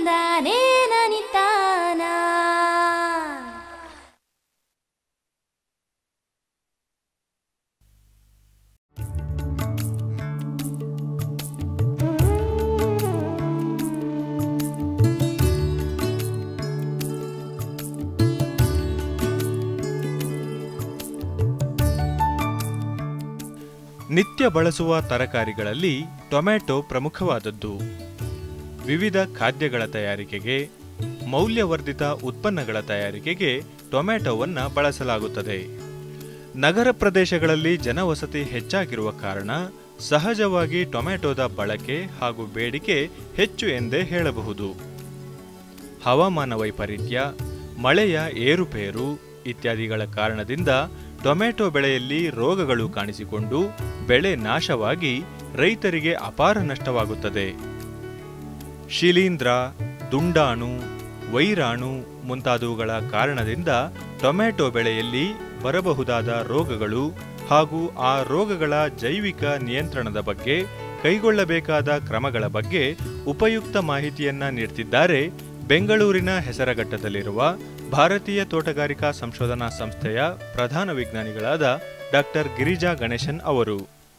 ತಂದಾನೇ ನನಿತಾನ ನಿತ್ಯ ಬಳಸುವ ತರಕಾರಿಗಳಲ್ಲಿ ಟೊಮ್ಯಾಟೊ ಪ್ರಮುಖವಾದದ್ದು ವಿವಿಧ ಖಾದ್ಯಗಳ ತಯಾರಿಕೆಗೆ ಮೌಲ್ಯವರ್ಧಿತ ಉತ್ಪನ್ನಗಳ ತಯಾರಿಕೆಗೆ ಟೊಮ್ಯಾಟೊವನ್ನು ಬಳಸಲಾಗುತ್ತದೆ ನಗರ ಪ್ರದೇಶಗಳಲ್ಲಿ ಜನವಸತಿ ಹೆಚ್ಚಾಗಿರುವ ಕಾರಣ ಸಹಜವಾಗಿ ಟೊಮ್ಯಾಟೊದ ಬಳಕೆ ಹಾಗೂ ಬೇಡಿಕೆ ಹೆಚ್ಚು ಎಂದೇ ಹೇಳಬಹುದು ಹವಾಮಾನ ವೈಪರೀತ್ಯ ಮಳೆಯ ಏರುಪೇರು ಇತ್ಯಾದಿಗಳ ಕಾರಣದಿಂದ ಟೊಮೆಟೊ ಬೆಳೆಯಲ್ಲಿ ರೋಗಗಳು ಕಾಣಿಸಿಕೊಂಡು ಬೆಳೆ ನಾಶವಾಗಿ ರೈತರಿಗೆ ಅಪಾರ ನಷ್ಟವಾಗುತ್ತದೆ ಶಿಲೀಂಧ್ರ ದುಂಡಾಣು ವೈರಾಣು ಮುಂತಾದವುಗಳ ಕಾರಣದಿಂದ ಟೊಮೆಟೊ ಬೆಳೆಯಲ್ಲಿ ಬರಬಹುದಾದ ರೋಗಗಳು ಹಾಗೂ ಆ ರೋಗಗಳ ಜೈವಿಕ ನಿಯಂತ್ರಣದ ಬಗ್ಗೆ ಕೈಗೊಳ್ಳಬೇಕಾದ ಕ್ರಮಗಳ ಬಗ್ಗೆ ಉಪಯುಕ್ತ ಮಾಹಿತಿಯನ್ನ ನೀಡ್ತಿದ್ದಾರೆ ಬೆಂಗಳೂರಿನ ಹೆಸರಘಟ್ಟದಲ್ಲಿರುವ ಭಾರತೀಯ ತೋಟಗಾರಿಕಾ ಸಂಶೋಧನಾ ಸಂಸ್ಥೆಯ ಪ್ರಧಾನ ವಿಜ್ಞಾನಿಗಳಾದ ಡಾಕ್ಟರ್ ಗಿರಿಜಾ ಗಣೇಶನ್ ಅವರು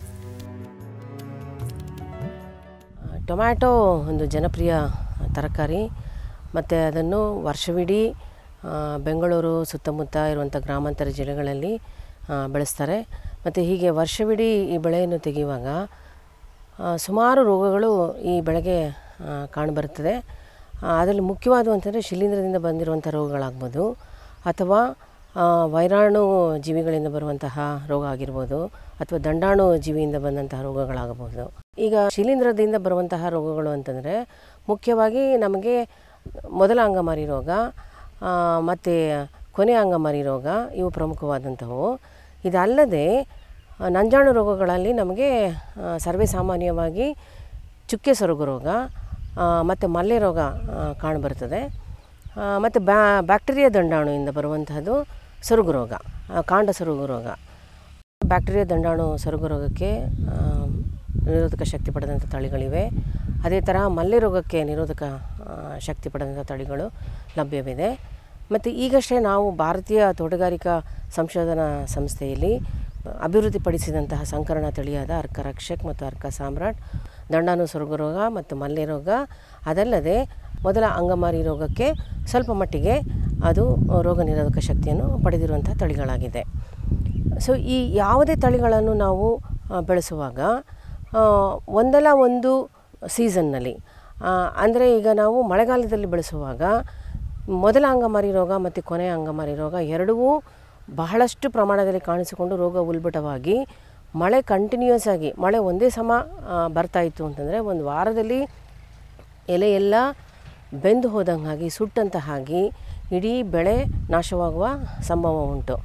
ಟೊಮ್ಯಾಟೊ ಒಂದು ಜನಪ್ರಿಯ ತರಕಾರಿ ಮತ್ತು ಅದನ್ನು ವರ್ಷವಿಡೀ ಆ, ಬೆಂಗಳೂರು ಸುತ್ತಮುತ್ತ ಇರುವಂಥ ಗ್ರಾಮಾಂತರ ಜಿಲ್ಲೆಗಳಲ್ಲಿ ಆ, ಬೆಳೆಸ್ತಾರೆ ಮತ್ತು ಹೀಗೆ ವರ್ಷವಿಡೀ ಈ ಬೆಳೆಯನ್ನು ತೆಗೆಯುವಾಗ ಆ, ಸುಮಾರು ರೋಗಗಳು ಈ ಬೆಳೆಗೆ ಆ, ಕಾಣಬರುತ್ತದೆ ಆ, ಅದರಲ್ಲಿ ಮುಖ್ಯವಾದವು ಅಂತಂದರೆ ಶಿಲೀಂಧ್ರದಿಂದ ಬಂದಿರುವಂಥ ರೋಗಗಳಾಗ್ಬೋದು ಅಥವಾ ಆ, ವೈರಾಣು ಜೀವಿಗಳಿಂದ ಬರುವಂತಹ ರೋಗ ಆಗಿರ್ಬೋದು ಅಥವಾ ದಂಡಾಣು ಜೀವಿಯಿಂದ ಬಂದಂತಹ ರೋಗಗಳಾಗಬಹುದು ಈಗ ಶಿಲೀಂಧ್ರದಿಂದ ಬರುವಂತಹ ರೋಗಗಳು ಅಂತಂದರೆ ಮುಖ್ಯವಾಗಿ ನಮಗೆ ಮೊದಲ ಅಂಗಮಾರಿ ರೋಗ ಆ, ಮತ್ತು ಕೊನೆಯ ಅಂಗಮಾರಿ ರೋಗ ಇವು ಪ್ರಮುಖವಾದಂಥವು ಇದಲ್ಲದೆ ಆ, ನಂಜಾಣು ರೋಗಗಳಲ್ಲಿ ನಮಗೆ ಆ, ಸರ್ವೇ ಸಾಮಾನ್ಯವಾಗಿ ಚುಕ್ಕೆ ಸೊರಗು ರೋಗ ಮತ್ತು ಮಲ್ಲೆ ರೋಗ ಆ, ಕಾಣಬರ್ತದೆ ಮತ್ತು ಬ್ಯಾ ಬ್ಯಾಕ್ಟೀರಿಯಾ ದಂಡಾಣುವಿಂದ ಬರುವಂತಹದ್ದು ಸೊರಗು ರೋಗ ಆ, ಕಾಂಡ ಸೊರಗು ರೋಗ ಬ್ಯಾಕ್ಟೀರಿಯಾ ದಂಡಾಣು ಸೊರಗು ರೋಗಕ್ಕೆ ಆ, ನಿರೋಧಕ ಶಕ್ತಿ ಪಡೆದಂಥ ತಳಿಗಳಿವೆ ಅದೇ ಥರ ಮಲ್ಲೆ ರೋಗಕ್ಕೆ ನಿರೋಧಕ ಆ, ಶಕ್ತಿ ಪಡೆದಂಥ ತಳಿಗಳು ಲಭ್ಯವಿದೆ ಮತ್ತು ಈಗಷ್ಟೇ ನಾವು ಭಾರತೀಯ ತೋಟಗಾರಿಕಾ ಸಂಶೋಧನಾ ಸಂಸ್ಥೆಯಲ್ಲಿ ಅಭಿವೃದ್ಧಿಪಡಿಸಿದಂತಹ ಸಂಕರಣ ತಳಿಯಾದ ಅರ್ಕ ರಕ್ಷಕ್ ಮತ್ತು ಅರ್ಕ ಸಾಮ್ರಾಟ್ ದಂಡಾನು ಸೊರಗು ರೋಗ ಮತ್ತು ಮಲ್ಲೆ ರೋಗ ಅದಲ್ಲದೆ ಮೊದಲ ಅಂಗಮಾರಿ ರೋಗಕ್ಕೆ ಸ್ವಲ್ಪ ಮಟ್ಟಿಗೆ ಅದು ರೋಗ ನಿರೋಧಕ ಶಕ್ತಿಯನ್ನು ಪಡೆದಿರುವಂಥ ತಳಿಗಳಾಗಿದೆ ಸೊ ಈ ಯಾವುದೇ ತಳಿಗಳನ್ನು ನಾವು ಆ, ಬೆಳೆಸುವಾಗ ಆ, ಒಂದಲ್ಲ ಒಂದು ಸೀಸನ್ನಲ್ಲಿ ಅಂದರೆ ಈಗ ನಾವು ಮಳೆಗಾಲದಲ್ಲಿ ಬೆಳೆಸುವಾಗ ಮೊದಲ ಅಂಗಮಾರಿ ರೋಗ ಮತ್ತು ಕೊನೆಯ ಅಂಗಮಾರಿ ರೋಗ ಎರಡೂ ಬಹಳಷ್ಟು ಪ್ರಮಾಣದಲ್ಲಿ ಕಾಣಿಸಿಕೊಂಡು ರೋಗ ಉಲ್ಬಟವಾಗಿ ಮಳೆ ಕಂಟಿನ್ಯೂಯಸ್ ಆಗಿ ಮಳೆ ಒಂದೇ ಸಮ ಆ, ಬರ್ತಾ ಇತ್ತು ಅಂತಂದರೆ ಒಂದು ವಾರದಲ್ಲಿ ಎಲೆ ಎಲ್ಲ ಬೆಂದು ಹೋದಂಗಾಗಿ ಸುಟ್ಟಂತ ಹಾಗೆ ಇಡೀ ಬೆಳೆ ನಾಶವಾಗುವ ಸಂಭವ ಉಂಟು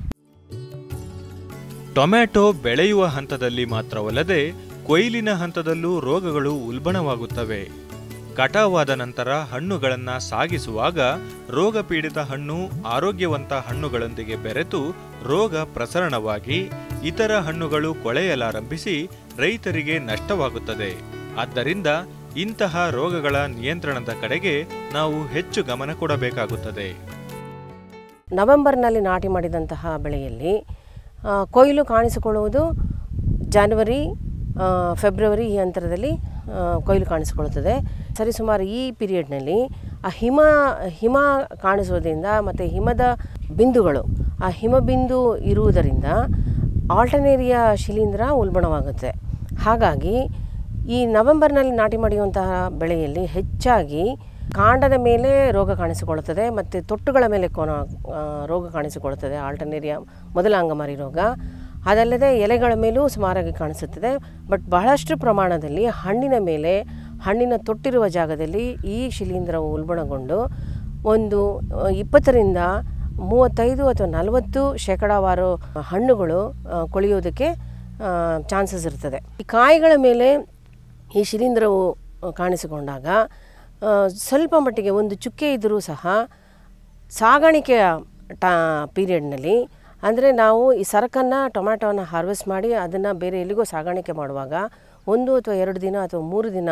ಟೊಮ್ಯಾಟೊ ಬೆಳೆಯುವ ಹಂತದಲ್ಲಿ ಮಾತ್ರವಲ್ಲದೆ ಕೊಯ್ಲಿನ ಹಂತದಲ್ಲೂ ರೋಗಗಳು ಉಲ್ಬಣವಾಗುತ್ತವೆ ಕಟಾವಾದ ನಂತರ ಹಣ್ಣುಗಳನ್ನ ಸಾಗಿಸುವಾಗ ರೋಗ ಪೀಡಿತ ಹಣ್ಣು ಆರೋಗ್ಯವಂತ ಹಣ್ಣುಗಳೊಂದಿಗೆ ಬೆರೆತು ರೋಗ ಪ್ರಸರಣವಾಗಿ ಇತರ ಹಣ್ಣುಗಳು ಕೊಳೆಯಲಾರಂಭಿಸಿ ರೈತರಿಗೆ ನಷ್ಟವಾಗುತ್ತದೆ ಆದ್ದರಿಂದ ಇಂತಹ ರೋಗಗಳ ನಿಯಂತ್ರಣದ ಕಡೆಗೆ ನಾವು ಹೆಚ್ಚು ಗಮನ ಕೊಡಬೇಕಾಗುತ್ತದೆ ನವೆಂಬರ್ನಲ್ಲಿ ನಾಟಿ ಮಾಡಿದಂತಹ ಬೆಳೆಯಲ್ಲಿ ಆ, ಕೊಯ್ಲು ಕಾಣಿಸಿಕೊಳ್ಳುವುದು ಜಾನ್ವರಿ ಆ, ಫೆಬ್ರವರಿ ಈ ಅಂತರದಲ್ಲಿ ಆ, ಕೊಯ್ಲು ಕಾಣಿಸಿಕೊಳ್ಳುತ್ತದೆ ಸರಿಸುಮಾರು ಈ ಪೀರಿಯಡ್ನಲ್ಲಿ ಆ ಹಿಮ ಹಿಮ ಕಾಣಿಸೋದ್ರಿಂದ ಮತ್ತು ಹಿಮದ ಬಿಂದುಗಳು ಆ ಹಿಮಬಿಂದು ಇರುವುದರಿಂದ ಆಲ್ಟನೇರಿಯಾ ಶಿಲೀಂಧ್ರ ಉಲ್ಬಣವಾಗುತ್ತೆ ಹಾಗಾಗಿ ಈ ನವೆಂಬರ್ನಲ್ಲಿ ನಾಟಿ ಮಾಡಿರುವಂತಹ ಬೆಳೆಯಲ್ಲಿ ಹೆಚ್ಚಾಗಿ ಕಾಂಡದ ಮೇಲೆ ರೋಗ ಕಾಣಿಸಿಕೊಳ್ಳುತ್ತದೆ ಮತ್ತು ತೊಟ್ಟುಗಳ ಮೇಲೆ ಕೊನ ಆ, ರೋಗ ಕಾಣಿಸಿಕೊಳ್ಳುತ್ತದೆ ಆಲ್ಟನೇರಿಯಾ ಮೊದಲ ಅಂಗಮಾರಿ ರೋಗ ಅದಲ್ಲದೆ ಎಲೆಗಳ ಮೇಲೂ ಸುಮಾರಾಗಿ ಕಾಣಿಸುತ್ತದೆ ಬಟ್ ಬಹಳಷ್ಟು ಪ್ರಮಾಣದಲ್ಲಿ ಹಣ್ಣಿನ ಮೇಲೆ ಹಣ್ಣಿನ ತೊಟ್ಟಿರುವ ಜಾಗದಲ್ಲಿ ಈ ಶಿಲೀಂಧ್ರವು ಉಲ್ಬಣಗೊಂಡು ಒಂದು ಆ, ಇಪ್ಪತ್ತರಿಂದ ಮೂವತ್ತೈದು ಅಥವಾ ನಲವತ್ತು ಶೇಕಡಾವಾರು ಹಣ್ಣುಗಳು ಆ, ಕೊಳೆಯೋದಕ್ಕೆ ಚಾನ್ಸಸ್ ಇರ್ತದೆ ಈ ಕಾಯಿಗಳ ಮೇಲೆ ಈ ಶಿಲೀಂಧ್ರವು ಆ, ಕಾಣಿಸಿಕೊಂಡಾಗ ಆ, ಸ್ವಲ್ಪ ಮಟ್ಟಿಗೆ ಒಂದು ಚುಕ್ಕೆ ಇದ್ದರೂ ಸಹ ಸಾಗಾಣಿಕೆಯ ಟಾ ಪೀರಿಯಡ್ನಲ್ಲಿ ಅಂದರೆ ನಾವು ಈ ಸರಕನ್ನು ಟೊಮ್ಯಾಟೋವನ್ನು ಹಾರ್ವೆಸ್ಟ್ ಮಾಡಿ ಅದನ್ನು ಬೇರೆ ಎಲ್ಲಿಗೋ ಸಾಗಾಣಿಕೆ ಮಾಡುವಾಗ ಒಂದು ಅಥವಾ ಎರಡು ದಿನ ಅಥವಾ ಮೂರು ದಿನ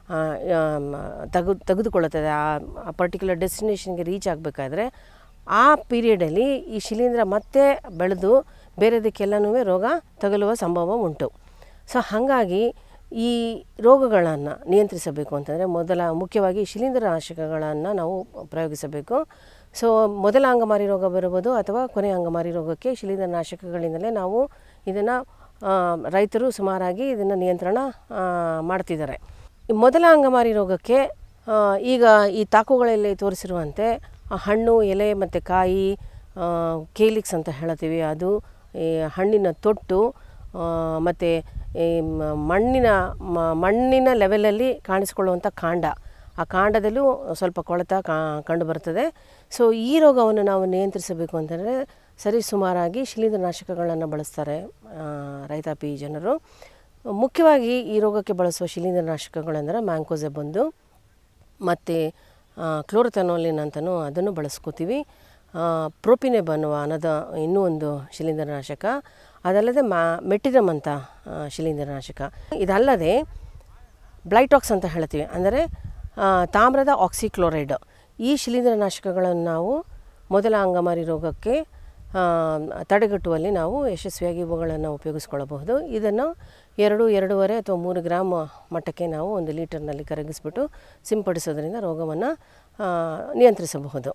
ಆ, ಆಮ್, ತೆಗೆದು ತೆಗೆದುಕೊಳ್ಳುತ್ತದೆ ಆ ಪರ್ಟಿಕ್ಯುಲರ್ ಡೆಸ್ಟಿನೇಷನ್ಗೆ ರೀಚ್ ಆಗಬೇಕಾದ್ರೆ ಆ ಪೀರಿಯಡಲ್ಲಿ ಈ ಶಿಲೀಂಧ್ರ ಮತ್ತೆ ಬೆಳೆದು ಬೇರೆದಕ್ಕೆಲ್ಲನೂ ರೋಗ ತಗುಲುವ ಸಂಭವ ಉಂಟು ಸೊ ಹಾಗಾಗಿ ಈ ರೋಗಗಳನ್ನು ನಿಯಂತ್ರಿಸಬೇಕು ಅಂತಂದರೆ ಮೊದಲ ಮುಖ್ಯವಾಗಿ ಶಿಲೀಂಧ್ರನಾಶಕಗಳನ್ನು ನಾವು ಪ್ರಯೋಗಿಸಬೇಕು ಸೊ ಮೊದಲ ಅಂಗಮಾರಿ ರೋಗ ಬರುವುದು ಅಥವಾ ಕೊನೆಯ ಅಂಗಮಾರಿ ರೋಗಕ್ಕೆ ಶಿಲೀಂಧ್ರನಾಶಕಗಳಿಂದಲೇ ನಾವು ಇದನ್ನು ರೈತರು ಸುಮಾರಾಗಿ ಇದನ್ನು ನಿಯಂತ್ರಣ ಆ, ಮಾಡ್ತಿದ್ದಾರೆ ಈ ಮೊದಲ ಅಂಗಮಾರಿ ರೋಗಕ್ಕೆ ಆ, ಈಗ ಈ ತಾಕುಗಳಲ್ಲಿ ತೋರಿಸಿರುವಂತೆ ಆ ಹಣ್ಣು ಎಲೆ ಮತ್ತು ಕಾಯಿ ಕೇಲಿಕ್ಸ್ ಅಂತ ಹೇಳ್ತೀವಿ ಅದು ಈ ಹಣ್ಣಿನ ತೊಟ್ಟು ಮತ್ತು ಈ ಮ- ಮಣ್ಣಿನ ಮ- ಮಣ್ಣಿನ ಲೆವೆಲಲ್ಲಿ ಕಾಣಿಸ್ಕೊಳ್ಳುವಂಥ ಕಾಂಡ ಆ ಕಾಂಡದಲ್ಲೂ ಸ್ವಲ್ಪ ಕೊಳೆತ ಕಾ ಕಂಡು ಬರ್ತದೆ ಸೊ ಈ ರೋಗವನ್ನು ನಾವು ನಿಯಂತ್ರಿಸಬೇಕು ಅಂತಂದರೆ ಸರಿ ಸುಮಾರಾಗಿ ಶಿಲೀಂಧ್ರನಾಶಕಗಳನ್ನು ಬಳಸ್ತಾರೆ ಆ, ರೈತಾಪಿ ಜನರು ಮುಖ್ಯವಾಗಿ ಈ ರೋಗಕ್ಕೆ ಬಳಸುವ ಶಿಲೀಂಧ್ರನಾಶಕಗಳೆಂದರೆ ಮ್ಯಾಂಕೋಸೆ ಬಂದು ಮತ್ತು ಕ್ಲೋರೋಥೆನೋಲಿನ್ ಅಂತಲೂ ಅದನ್ನು ಬಳಸ್ಕೋತೀವಿ ಪ್ರೋಪಿನೆಬ್ ಅನ್ನುವ ಅನ್ನದ ಇನ್ನೂ ಒಂದು ಶಿಲೀಂಧ್ರನಾಶಕ ಅದಲ್ಲದೆ ಮ್ಯಾ ಮೆಟಿರಮ್ ಅಂತ ಆ, ಶಿಲೀಂಧ್ರನಾಶಕ ಇದಲ್ಲದೆ ಬ್ಲೈಟಾಕ್ಸ್ ಅಂತ ಹೇಳ್ತೀವಿ ಅಂದರೆ ಆ, ತಾಮ್ರದ ಆಕ್ಸಿಕ್ಲೋರೈಡ್ ಈ ಶಿಲೀಂಧ್ರನಾಶಕಗಳನ್ನು ನಾವು ಮೊದಲ ಅಂಗಮಾರಿ ರೋಗಕ್ಕೆ ಆ, ತಡೆಗಟ್ಟುವಲ್ಲಿ ನಾವು ಯಶಸ್ವಿಯಾಗಿ ಇವುಗಳನ್ನು ಉಪಯೋಗಿಸ್ಕೊಳ್ಳಬಹುದು ಇದನ್ನು ಎರಡು ಎರಡೂವರೆ ಅಥವಾ ಮೂರು ಗ್ರಾಮ್ ಮಟ್ಟಕ್ಕೆ ನಾವು ಒಂದು ಲೀಟರ್ನಲ್ಲಿ ಕರಗಿಸ್ಬಿಟ್ಟು ಸಿಂಪಡಿಸೋದ್ರಿಂದ ರೋಗವನ್ನು ಆ, ನಿಯಂತ್ರಿಸಬಹುದು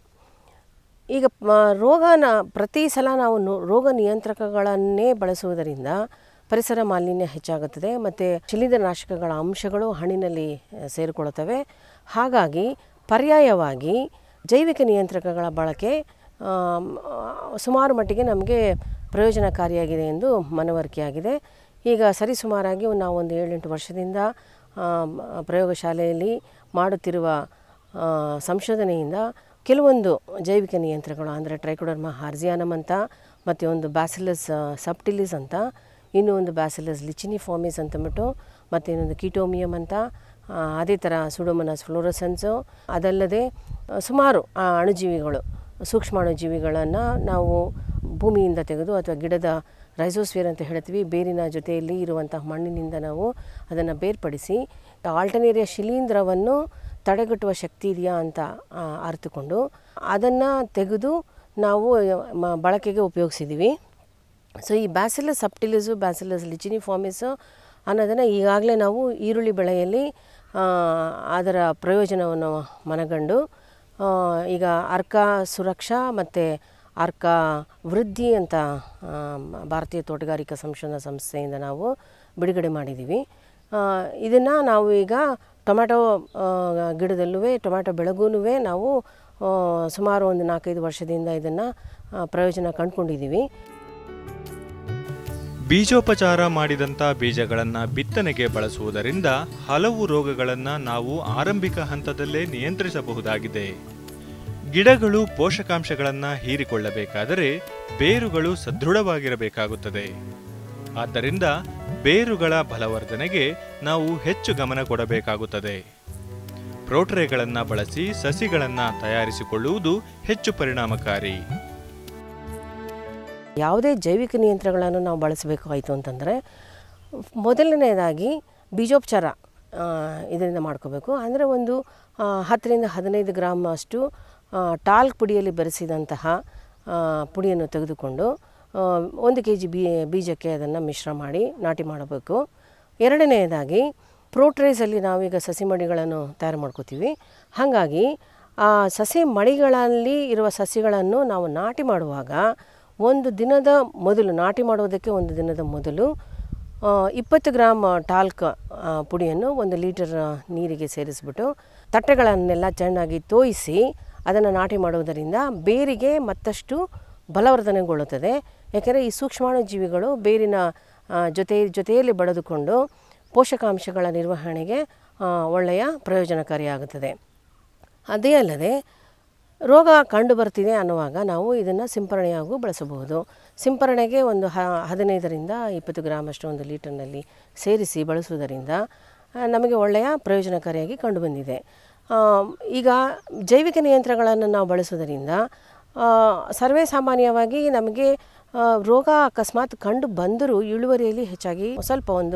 ಈಗ ಮ- ರೋಗನ ಪ್ರತಿ ಸಲ ನಾವು ನೋ- ರೋಗ ನಿಯಂತ್ರಕಗಳನ್ನೇ ಬಳಸುವುದರಿಂದ ಪರಿಸರ ಮಾಲಿನ್ಯ ಹೆಚ್ಚಾಗುತ್ತದೆ ಮತ್ತು ಶಿಲೀಂಧ್ರನಾಶಕಗಳ ಅಂಶಗಳು ಹಣ್ಣಿನಲ್ಲಿ ಆ, ಸೇರಿಕೊಳ್ಳುತ್ತವೆ ಹಾಗಾಗಿ ಪರ್ಯಾಯವಾಗಿ ಜೈವಿಕ ನಿಯಂತ್ರಕಗಳ ಬಳಕೆ ಆಮ್, ಆ, ಸುಮಾರು ಮಟ್ಟಿಗೆ ನಮಗೆ ಪ್ರಯೋಜನಕಾರಿಯಾಗಿದೆ ಎಂದು ಮನವರಿಕೆಯಾಗಿದೆ ಈಗ ಸರಿಸುಮಾರಾಗಿ ನಾವು ಒಂದು ಏಳೆಂಟು ವರ್ಷದಿಂದ ಆಮ್, ಪ್ರಯೋಗಶಾಲೆಯಲ್ಲಿ ಮಾಡುತ್ತಿರುವ ಆ, ಸಂಶೋಧನೆಯಿಂದ ಕೆಲವೊಂದು ಜೈವಿಕ ನಿಯಂತ್ರಕಗಳು ಅಂದರೆ ಟ್ರೈಕೋಡರ್ಮಾ ಹಾರ್ಜಿಯಾನಮ್ ಅಂತ ಮತ್ತು ಒಂದು ಬ್ಯಾಸಿಲಸ್ ಸಬ್ಟಿಲಿಸ್ ಅಂತ ಇನ್ನೂ ಒಂದು ಬ್ಯಾಸಿಲಸ್ ಲಿಚಿನಿಫಾಮಿಸ್ ಅಂತಂದ್ಬಿಟ್ಟು ಮತ್ತು ಇನ್ನೊಂದು ಕೀಟೋಮಿಯಮ್ ಅಂತ ಆ, ಅದೇ ಥರ ಸುಡೋಮನಸ್ ಫ್ಲೋರಸನ್ಸು ಅದಲ್ಲದೆ ಆ, ಸುಮಾರು ಆ ಅಣುಜೀವಿಗಳು ಸೂಕ್ಷ್ಮಾಣುಜೀವಿಗಳನ್ನು ನಾವು ಭೂಮಿಯಿಂದ ತೆಗೆದು ಅಥವಾ ಗಿಡದ ರೈಸೋಸ್ಫಿಯರ್ ಅಂತ ಹೇಳ್ತೀವಿ ಬೇರಿನ ಜೊತೆಯಲ್ಲಿ ಇರುವಂತಹ ಮಣ್ಣಿನಿಂದ ನಾವು ಅದನ್ನು ಬೇರ್ಪಡಿಸಿ ಆಲ್ಟನೇರಿಯ ಶಿಲೀಂಧ್ರವನ್ನು ತಡೆಗಟ್ಟುವ ಶಕ್ತಿ ಇದೆಯಾ ಅಂತ ಆ, ಅರಿತುಕೊಂಡು ಅದನ್ನು ತೆಗೆದು ನಾವು ಮ- ಬಳಕೆಗೆ ಉಪಯೋಗಿಸಿದ್ದೀವಿ ಸೊ ಈ ಬ್ಯಾಸಿಲಸ್ ಸಬ್ಟಿಲಿಸು ಬ್ಯಾಸಿಲಸ್ ಲಿಚಿನಿಫಾಮಿಸು ಅನ್ನೋದನ್ನು ಈಗಾಗಲೇ ನಾವು ಈರುಳ್ಳಿ ಬೆಳೆಯಲ್ಲಿ ಆ, ಅದರ ಪ್ರಯೋಜನವನ್ನು ಮನಗಂಡು ಆ, ಈಗ ಅರ್ಕ ಸುರಕ್ಷಾ ಮತ್ತು ಅರ್ಕ ವೃದ್ಧಿ ಅಂತ ಆ, ಭಾರತೀಯ ತೋಟಗಾರಿಕಾ ಸಂಶೋಧನಾ ಸಂಸ್ಥೆಯಿಂದ ನಾವು ಬಿಡುಗಡೆ ಮಾಡಿದ್ದೀವಿ ಇದನ್ನು ನಾವು ಈಗ ಟೊಮ್ಯಾಟೊ ಗಿಡದಲ್ಲೂ ಟೊಮ್ಯಾಟೊ ಬೆಳೆಗೂ ನಾವು ಆ, ಸುಮಾರು ಒಂದು ನಾಲ್ಕೈದು ವರ್ಷದಿಂದ ಇದನ್ನು ಪ್ರಯೋಜನ ಕಂಡುಕೊಂಡಿದ್ದೀವಿ ಬೀಜೋಪಚಾರ ಮಾಡಿದಂಥ ಬೀಜಗಳನ್ನು ಬಿತ್ತನೆಗೆ ಬಳಸುವುದರಿಂದ ಹಲವು ರೋಗಗಳನ್ನು ನಾವು ಆರಂಭಿಕ ಹಂತದಲ್ಲೇ ನಿಯಂತ್ರಿಸಬಹುದಾಗಿದೆ ಗಿಡಗಳು ಪೋಷಕಾಂಶಗಳನ್ನು ಹೀರಿಕೊಳ್ಳಬೇಕಾದರೆ ಬೇರುಗಳು ಸದೃಢವಾಗಿರಬೇಕಾಗುತ್ತದೆ ಆದ್ದರಿಂದ ಬೇರುಗಳ ಬಲವರ್ಧನೆಗೆ ನಾವು ಹೆಚ್ಚು ಗಮನ ಕೊಡಬೇಕಾಗುತ್ತದೆ ಪ್ರೋಟ್ರೇಗಳನ್ನು ಬಳಸಿ ಸಸಿಗಳನ್ನು ತಯಾರಿಸಿಕೊಳ್ಳುವುದು ಹೆಚ್ಚು ಪರಿಣಾಮಕಾರಿ ಯಾವುದೇ ಜೈವಿಕ ನಿಯಂತ್ರಣಗಳನ್ನು ನಾವು ಬಳಸಬೇಕಾಯಿತು ಅಂತಂದರೆ ಮೊದಲನೇದಾಗಿ ಬೀಜೋಪಚಾರ ಆ, ಇದರಿಂದ ಮಾಡ್ಕೋಬೇಕು ಅಂದರೆ ಒಂದು ಆ, ಹತ್ತರಿಂದ ಹದಿನೈದು ಗ್ರಾಮ್ ಅಷ್ಟು ಆ, ಟಾಲ್ಕ್ ಪುಡಿಯಲ್ಲಿ ಬೆರೆಸಿದಂತಹ ಆ, ಪುಡಿಯನ್ನು ತೆಗೆದುಕೊಂಡು ಆ, ಒಂದು ಕೆ ಜಿ ಬೀ ಬೀಜಕ್ಕೆ ಅದನ್ನು ಮಿಶ್ರ ಮಾಡಿ ನಾಟಿ ಮಾಡಬೇಕು ಎರಡನೆಯದಾಗಿ ಪ್ರೋಟ್ರೇಸಲ್ಲಿ ನಾವೀಗ ಸಸಿ ಮಡಿಗಳನ್ನು ತಯಾರು ಮಾಡ್ಕೋತೀವಿ ಹಾಗಾಗಿ ಆ ಸಸಿ ಮಡಿಗಳಲ್ಲಿ ಇರುವ ಸಸಿಗಳನ್ನು ನಾವು ನಾಟಿ ಮಾಡುವಾಗ ಒಂದು ದಿನದ ಮೊದಲು ನಾಟಿ ಮಾಡುವುದಕ್ಕೆ ಒಂದು ದಿನದ ಮೊದಲು ಆ, ಇಪ್ಪತ್ತು ಗ್ರಾಮ್ ಟಾಲ್ಕ್ ಆ, ಪುಡಿಯನ್ನು ಒಂದು ಲೀಟರ್ ನೀರಿಗೆ ಸೇರಿಸ್ಬಿಟ್ಟು ತಟ್ಟೆಗಳನ್ನೆಲ್ಲ ಚೆನ್ನಾಗಿ ತೋಯಿಸಿ ಅದನ್ನು ನಾಟಿ ಮಾಡುವುದರಿಂದ ಬೇರಿಗೆ ಮತ್ತಷ್ಟು ಬಲವರ್ಧನೆಗೊಳ್ಳುತ್ತದೆ ಯಾಕೆಂದರೆ ಈ ಸೂಕ್ಷ್ಮಾಣು ಜೀವಿಗಳು ಬೇರಿನ ಆ, ಜೊತೆ ಜೊತೆಯಲ್ಲಿ ಬಡಿದುಕೊಂಡು ಪೋಷಕಾಂಶಗಳ ನಿರ್ವಹಣೆಗೆ ಆ, ಒಳ್ಳೆಯ ಪ್ರಯೋಜನಕಾರಿಯಾಗುತ್ತದೆ ಅದೇ ಅಲ್ಲದೆ ರೋಗ ಕಂಡು ಬರ್ತಿದೆ ಅನ್ನುವಾಗ ನಾವು ಇದನ್ನು ಸಿಂಪರಣೆಯಾಗೂ ಬಳಸಬಹುದು ಸಿಂಪರಣೆಗೆ ಒಂದು ಹ ಹದಿನೈದರಿಂದ ಇಪ್ಪತ್ತು ಗ್ರಾಮ್ ಅಷ್ಟು ಒಂದು ಲೀಟರ್ನಲ್ಲಿ ಸೇರಿಸಿ ಬಳಸುವುದರಿಂದ ಆ, ನಮಗೆ ಒಳ್ಳೆಯ ಪ್ರಯೋಜನಕಾರಿಯಾಗಿ ಕಂಡುಬಂದಿದೆ ಆ, ಈಗ ಜೈವಿಕ ನಿಯಂತ್ರಣಗಳನ್ನು ನಾವು ಬಳಸುವುದರಿಂದ ಆ, ಸರ್ವೇ ಸಾಮಾನ್ಯವಾಗಿ ನಮಗೆ ಆ, ರೋಗ ಅಕಸ್ಮಾತ್ ಕಂಡು ಬಂದರೂ ಇಳುವರಿಯಲ್ಲಿ ಹೆಚ್ಚಾಗಿ ಸ್ವಲ್ಪ ಒಂದು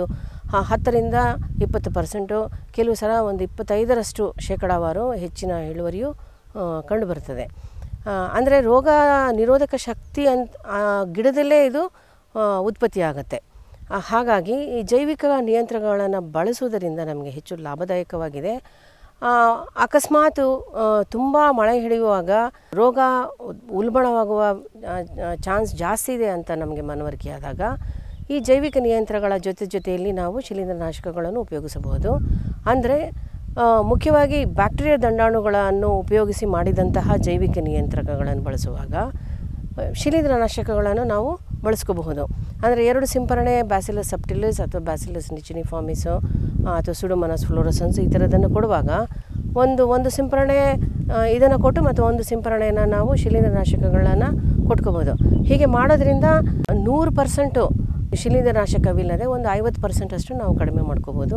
ಹ- ಹತ್ತರಿಂದ ಇಪ್ಪತ್ತು ಪರ್ಸೆಂಟು ಕೆಲವು ಸಲ ಒಂದು ಇಪ್ಪತ್ತೈದರಷ್ಟು ಶೇಕಡಾವಾರು ಹೆಚ್ಚಿನ ಇಳುವರಿಯು ಆ, ಕಂಡುಬರ್ತದೆ ಅಂದರೆ ರೋಗ ನಿರೋಧಕ ಶಕ್ತಿ ಅಂತ ಆ ಗಿಡದಲ್ಲೇ ಇದು ಆ, ಉತ್ಪತ್ತಿಯಾಗತ್ತೆ ಆ, ಹಾಗಾಗಿ ಈ ಜೈವಿಕ ನಿಯಂತ್ರಣಗಳನ್ನು ಬಳಸುವುದರಿಂದ ನಮಗೆ ಹೆಚ್ಚು ಲಾಭದಾಯಕವಾಗಿದೆ ಆ, ಅಕಸ್ಮಾತ್ ತುಂಬ ಮಳೆ ಹಿಡಿಯುವಾಗ ರೋಗ ಉದ್- ಉಲ್ಬಣವಾಗುವ ಚಾನ್ಸ್ ಜಾಸ್ತಿ ಇದೆ ಅಂತ ನಮಗೆ ಮನವರಿಕೆಯಾದಾಗ ಈ ಜೈವಿಕ ನಿಯಂತ್ರಣಗಳ ಜೊತೆ ಜೊತೆಯಲ್ಲಿ ನಾವು ಶಿಲೀಂಧ್ರನಾಶಕಗಳನ್ನು ಉಪಯೋಗಿಸಬಹುದು ಅಂದರೆ ಆ, ಮುಖ್ಯವಾಗಿ ಬ್ಯಾಕ್ಟೀರಿಯಾ ದಂಡಾಣುಗಳನ್ನು ಉಪಯೋಗಿಸಿ ಮಾಡಿದಂತಹ ಜೈವಿಕ ನಿಯಂತ್ರಕಗಳನ್ನು ಬಳಸುವಾಗ ಆ, ಶಿಲೀಂಧ್ರನಾಶಕಗಳನ್ನು ನಾವು ಬಳಸ್ಕೋಬಹುದು ಅಂದರೆ ಎರಡು ಸಿಂಪರಣೆ ಬ್ಯಾಸಿಲಸ್ ಸಬ್ಟಿಲಿಸ್ ಅಥವಾ ಬ್ಯಾಸಿಲಸ್ ನಿಚಿನಿಫಾಮಿಸು ಅಥವಾ ಸುಡೋಮನಸ್ ಫ್ಲೋರಸನ್ಸ್ ಈ ಥರದನ್ನು ಕೊಡುವಾಗ ಒಂದು ಒಂದು ಸಿಂಪರಣೆ ಇದನ್ನು ಕೊಟ್ಟು ಮತ್ತು ಒಂದು ಸಿಂಪರಣೆಯನ್ನು ನಾವು ಶಿಲೀಂಧ್ರನಾಶಕಗಳನ್ನು ಕೊಟ್ಕೋಬೋದು ಹೀಗೆ ಮಾಡೋದ್ರಿಂದ ನೂರು ಪರ್ಸೆಂಟು ಶಿಲೀಂಧ್ರನಾಶಕವಿಲ್ಲದೆ ಒಂದು ಐವತ್ತು ಪರ್ಸೆಂಟ್ ಅಷ್ಟು ನಾವು ಕಡಿಮೆ ಮಾಡ್ಕೋಬೋದು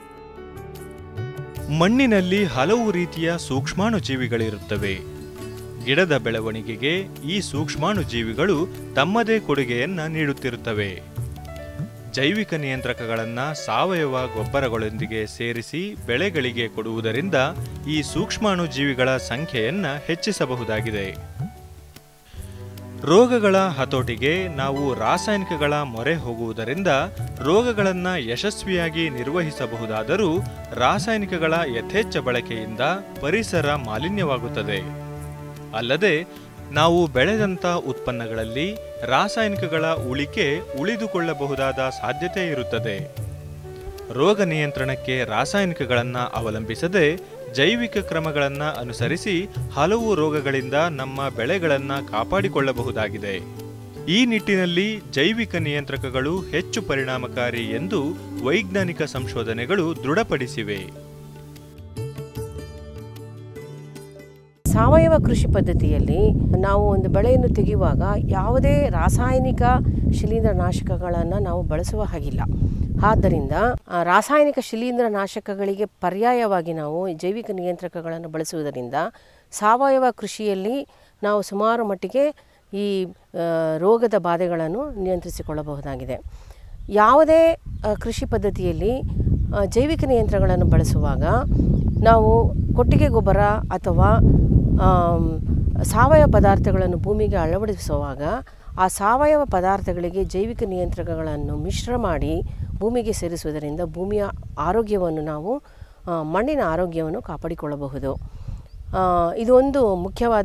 ಮಣ್ಣಿನಲ್ಲಿ ಹಲವು ರೀತಿಯ ಸೂಕ್ಷ್ಮಾಣು ಜೀವಿಗಳಿರುತ್ತವೆ ಗಿಡದ ಬೆಳವಣಿಗೆಗೆ ಈ ಸೂಕ್ಷ್ಮಾಣು ಜೀವಿಗಳು ತಮ್ಮದೇ ಕೊಡುಗೆಯನ್ನ ನೀಡುತ್ತಿರುತ್ತವೆ ಜೈವಿಕ ನಿಯಂತ್ರಕಗಳನ್ನ ಸಾವಯವ ಗೊಬ್ಬರಗಳೊಂದಿಗೆ ಸೇರಿಸಿ ಬೆಳೆಗಳಿಗೆ ಕೊಡುವುದರಿಂದ ಈ ಸೂಕ್ಷ್ಮಾಣು ಜೀವಿಗಳ ಸಂಖ್ಯೆಯನ್ನ ಹೆಚ್ಚಿಸಬಹುದಾಗಿದೆ ರೋಗಗಳ ಹತೋಟಿಗೆ ನಾವು ರಾಸಾಯನಿಕಗಳ ಮೊರೆ ಹೋಗುವುದರಿಂದ ರೋಗಗಳನ್ನ ಯಶಸ್ವಿಯಾಗಿ ನಿರ್ವಹಿಸಬಹುದಾದರೂ ರಾಸಾಯನಿಕಗಳ ಯಥೇಚ್ಛ ಬಳಕೆಯಿಂದ ಪರಿಸರ ಮಾಲಿನ್ಯವಾಗುತ್ತದೆ ಅಲ್ಲದೆ ನಾವು ಬೆಳೆದಂಥ ಉತ್ಪನ್ನಗಳಲ್ಲಿ ರಾಸಾಯನಿಕಗಳ ಉಳಿಕೆ ಉಳಿದುಕೊಳ್ಳಬಹುದಾದ ಸಾಧ್ಯತೆ ಇರುತ್ತದೆ ರೋಗ ನಿಯಂತ್ರಣಕ್ಕೆ ರಾಸಾಯನಿಕಗಳನ್ನು ಅವಲಂಬಿಸದೆ ಜೈವಿಕ ಕ್ರಮಗಳನ್ನು ಅನುಸರಿಸಿ ಹಲವು ರೋಗಗಳಿಂದ ನಮ್ಮ ಬೆಳೆಗಳನ್ನು ಕಾಪಾಡಿಕೊಳ್ಳಬಹುದಾಗಿದೆ ಈ ನಿಟ್ಟಿನಲ್ಲಿ ಜೈವಿಕ ನಿಯಂತ್ರಕಗಳು ಹೆಚ್ಚು ಪರಿಣಾಮಕಾರಿ ಎಂದು ವೈಜ್ಞಾನಿಕ ಸಂಶೋಧನೆಗಳು ದೃಢಪಡಿಸಿವೆ ಸಾವಯವ ಕೃಷಿ ಪದ್ಧತಿಯಲ್ಲಿ ನಾವು ಒಂದು ಬೆಳೆಯನ್ನು ತೆಗೆಯುವಾಗ ಯಾವುದೇ ರಾಸಾಯನಿಕ ಶಿಲೀಂಧ್ರನಾಶಕಗಳನ್ನು ನಾವು ಬಳಸುವ ಹಾಗಿಲ್ಲ ಆದ್ದರಿಂದ ಆ ರಾಸಾಯನಿಕ ಶಿಲೀಂಧ್ರನಾಶಕಗಳಿಗೆ ಪರ್ಯಾಯವಾಗಿ ನಾವು ಜೈವಿಕ ನಿಯಂತ್ರಕಗಳನ್ನು ಬಳಸುವುದರಿಂದ ಸಾವಯವ ಕೃಷಿಯಲ್ಲಿ ನಾವು ಸುಮಾರು ಮಟ್ಟಿಗೆ ಈ ಆ, ರೋಗದ ಬಾಧೆಗಳನ್ನು ನಿಯಂತ್ರಿಸಿಕೊಳ್ಳಬಹುದಾಗಿದೆ ಯಾವುದೇ ಆ, ಕೃಷಿ ಪದ್ಧತಿಯಲ್ಲಿ ಆ, ಜೈವಿಕ ನಿಯಂತ್ರಗಳನ್ನು ಬಳಸುವಾಗ ನಾವು ಕೊಟ್ಟಿಗೆ ಗೊಬ್ಬರ ಅಥವಾ ಆಮ್, ಸಾವಯವ ಪದಾರ್ಥಗಳನ್ನು ಭೂಮಿಗೆ ಅಳವಡಿಸುವಾಗ ಆ ಸಾವಯವ ಪದಾರ್ಥಗಳಿಗೆ ಜೈವಿಕ ನಿಯಂತ್ರಕಗಳನ್ನು ಮಿಶ್ರ ಮಾಡಿ ಭೂಮಿಗೆ ಸೇರಿಸುವುದರಿಂದ ಭೂಮಿಯ ಆರೋಗ್ಯವನ್ನು ನಾವು ಆ, ಮಣ್ಣಿನ ಆರೋಗ್ಯವನ್ನು ಕಾಪಾಡಿಕೊಳ್ಳಬಹುದು ಆ, ಇದು ಒಂದು ಮುಖ್ಯವಾದ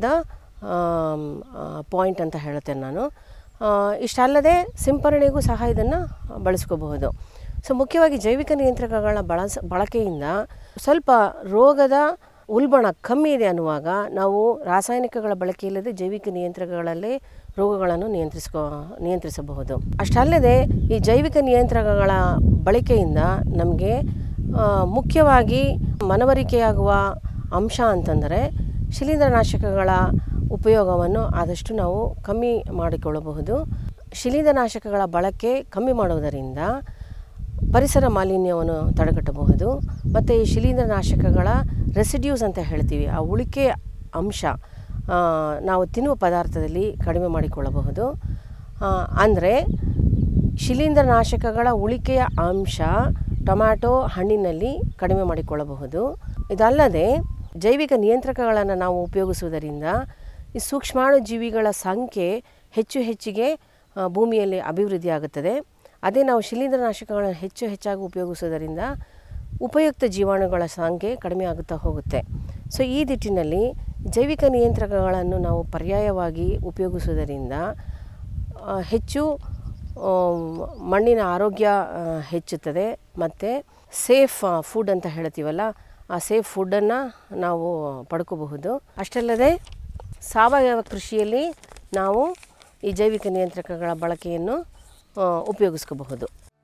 ಪಾಯಿಂಟ್ ಅಂತ ಹೇಳುತ್ತೇನೆ ನಾನು ಆ, ಇಷ್ಟಲ್ಲದೆ ಸಿಂಪರಣೆಗೂ ಸಹ ಇದನ್ನು ಬಳಸ್ಕೋಬಹುದು ಸೊ ಮುಖ್ಯವಾಗಿ ಜೈವಿಕ ನಿಯಂತ್ರಕಗಳ ಬಳಸ ಬಳಕೆಯಿಂದ ಸ್ವಲ್ಪ ರೋಗದ ಉಲ್ಬಣ ಕಮ್ಮಿ ಇದೆ ಅನ್ನುವಾಗ ನಾವು ರಾಸಾಯನಿಕಗಳ ಬಳಕೆ ಇಲ್ಲದೆ ಜೈವಿಕ ನಿಯಂತ್ರಕಗಳಲ್ಲಿ ರೋಗಗಳನ್ನು ನಿಯಂತ್ರಿಸ್ಕೋ ನಿಯಂತ್ರಿಸಬಹುದು ಅಷ್ಟಲ್ಲದೆ ಈ ಜೈವಿಕ ನಿಯಂತ್ರಕಗಳ ಬಳಕೆಯಿಂದ ನಮಗೆ ಮುಖ್ಯವಾಗಿ ಮನವರಿಕೆಯಾಗುವ ಅಂಶ ಅಂತಂದರೆ ಶಿಲೀಂಧ್ರನಾಶಕಗಳ ಉಪಯೋಗವನ್ನು ಆದಷ್ಟು ನಾವು ಕಮ್ಮಿ ಮಾಡಿಕೊಳ್ಳಬಹುದು ಶಿಲೀಂಧ್ರನಾಶಕಗಳ ಬಳಕೆ ಕಮ್ಮಿ ಮಾಡುವುದರಿಂದ ಪರಿಸರ ಮಾಲಿನ್ಯವನ್ನು ತಡೆಗಟ್ಟಬಹುದು ಮತ್ತು ಈ ಶಿಲೀಂಧ್ರನಾಶಕಗಳ ರೆಸಿಡ್ಯೂಸ್ ಅಂತ ಹೇಳ್ತೀವಿ ಆ ಉಳಿಕೆ ಅಂಶ ಆ, ನಾವು ತಿನ್ನುವ ಪದಾರ್ಥದಲ್ಲಿ ಕಡಿಮೆ ಮಾಡಿಕೊಳ್ಳಬಹುದು ಅಂದರೆ ಶಿಲೀಂಧ್ರನಾಶಕಗಳ ಉಳಿಕೆಯ ಅಂಶ ಟೊಮ್ಯಾಟೊ ಹಣ್ಣಿನಲ್ಲಿ ಕಡಿಮೆ ಮಾಡಿಕೊಳ್ಳಬಹುದು ಇದಲ್ಲದೆ ಜೈವಿಕ ನಿಯಂತ್ರಕಗಳನ್ನು ನಾವು ಉಪಯೋಗಿಸುವುದರಿಂದ ಈ ಸೂಕ್ಷ್ಮಾಣು ಜೀವಿಗಳ ಸಂಖ್ಯೆ ಹೆಚ್ಚು ಹೆಚ್ಚಿಗೆ ಆ, ಭೂಮಿಯಲ್ಲಿ ಅಭಿವೃದ್ಧಿಯಾಗುತ್ತದೆ ಅದೇ ನಾವು ಶಿಲೀಂಧ್ರನಾಶಕಗಳನ್ನು ಹೆಚ್ಚು ಹೆಚ್ಚಾಗಿ ಉಪಯೋಗಿಸೋದರಿಂದ ಉಪಯುಕ್ತ ಜೀವಾಣುಗಳ ಸಂಖ್ಯೆ ಕಡಿಮೆ ಆಗುತ್ತಾ ಹೋಗುತ್ತೆ ಸೊ ಈ ದಿಟ್ಟಿನಲ್ಲಿ ಜೈವಿಕ ನಿಯಂತ್ರಕಗಳನ್ನು ನಾವು ಪರ್ಯಾಯವಾಗಿ ಉಪಯೋಗಿಸುವುದರಿಂದ ಆ, ಹೆಚ್ಚು ಆ, ಮಣ್ಣಿನ ಆರೋಗ್ಯ ಆ, ಹೆಚ್ಚುತ್ತದೆ ಮತ್ತು ಸೇಫ್ ಫುಡ್ ಅಂತ ಹೇಳ್ತೀವಲ್ಲ ಆ ಸೇಫ್ ಫುಡ್ಡನ್ನು ನಾವು ಪಡ್ಕೋಬಹುದು ಅಷ್ಟಲ್ಲದೆ ಸಾವಯವ ಕೃಷಿಯಲ್ಲಿ ನಾವು ಈ ಜೈವಿಕ ನಿಯಂತ್ರಕಗಳ ಬಳಕೆಯನ್ನು ಆ, ಉಪಯೋಗಿಸ್ಕೋಬಹುದು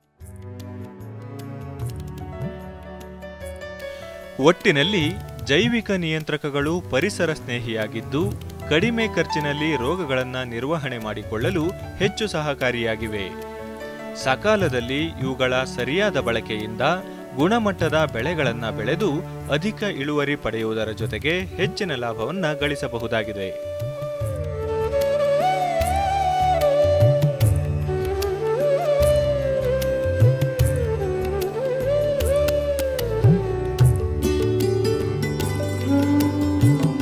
ಒಟ್ಟಿನಲ್ಲಿ ಜೈವಿಕ ನಿಯಂತ್ರಕಗಳು ಪರಿಸರ ಸ್ನೇಹಿಯಾಗಿದ್ದು ಕಡಿಮೆ ಖರ್ಚಿನಲ್ಲಿ ರೋಗಗಳನ್ನು ನಿರ್ವಹಣೆ ಮಾಡಿಕೊಳ್ಳಲು ಹೆಚ್ಚು ಸಹಕಾರಿಯಾಗಿವೆ ಸಕಾಲದಲ್ಲಿ ಇವುಗಳ ಸರಿಯಾದ ಬಳಕೆಯಿಂದ ಗುಣಮಟ್ಟದ ಬೆಳೆಗಳನ್ನು ಬೆಳೆದು ಅಧಿಕ ಇಳುವರಿ ಪಡೆಯುವುದರ ಜೊತೆಗೆ ಹೆಚ್ಚಿನ ಲಾಭವನ್ನು ಗಳಿಸಬಹುದಾಗಿದೆ ಿ